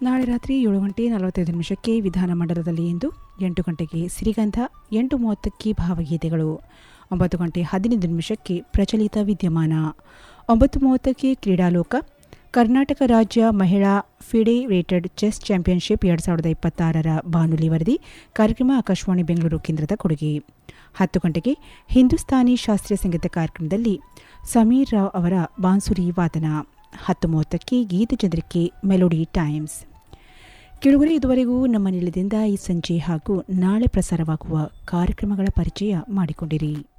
ನಾಳೆ ರಾತ್ರಿ ಏಳು ಗಂಟೆ ನಲವತ್ತೈದು ನಿಮಿಷಕ್ಕೆ ವಿಧಾನಮಂಡಲದಲ್ಲಿ ಇಂದು ಎಂಟು ಗಂಟೆಗೆ ಸಿರಿಗಂಧ ಎಂಟು ಮೂವತ್ತಕ್ಕೆ ಭಾವಗೀತೆಗಳು ಒಂಬತ್ತು ಗಂಟೆ ಹದಿನೈದು ನಿಮಿಷಕ್ಕೆ ಪ್ರಚಲಿತ ವಿದ್ಯಮಾನ ಒಂಬತ್ತು ಮೂವತ್ತಕ್ಕೆ ಕ್ರೀಡಾಲೋಕ ಕರ್ನಾಟಕ ರಾಜ್ಯ ಮಹಿಳಾ ಫಿಡೆರೇಟೆಡ್ ಚೆಸ್ ಚಾಂಪಿಯನ್ಶಿಪ್ ಎರಡು ಸಾವಿರದ ಇಪ್ಪತ್ತಾರರ ಬಾನುಲಿ ವರದಿ ಕಾರ್ಯಕ್ರಮ ಆಕಾಶವಾಣಿ ಬೆಂಗಳೂರು ಕೇಂದ್ರದ ಕೊಡುಗೆ ಹತ್ತು ಗಂಟೆಗೆ ಹಿಂದೂಸ್ತಾನಿ ಶಾಸ್ತ್ರೀಯ ಸಂಗೀತ ಕಾರ್ಯಕ್ರಮದಲ್ಲಿ ಸಮೀರ್ ರಾವ್ ಅವರ ಬಾನ್ಸುರಿ ವಾದನ ಹತ್ತು ಮೂವತ್ತಕ್ಕೆ ಗೀತಚಂದ್ರಿಕೆ ಮೆಲೋಡಿ ಟೈಮ್ಸ್ ಕೆಳಗರೆ ಇದುವರೆಗೂ ನಮ್ಮ ನಿಲಯದಿಂದ ಈ ಸಂಜೆ ಹಾಗೂ ನಾಳೆ ಪ್ರಸಾರವಾಗುವ ಕಾರ್ಯಕ್ರಮಗಳ ಪರಿಚಯ ಮಾಡಿಕೊಂಡಿರಿ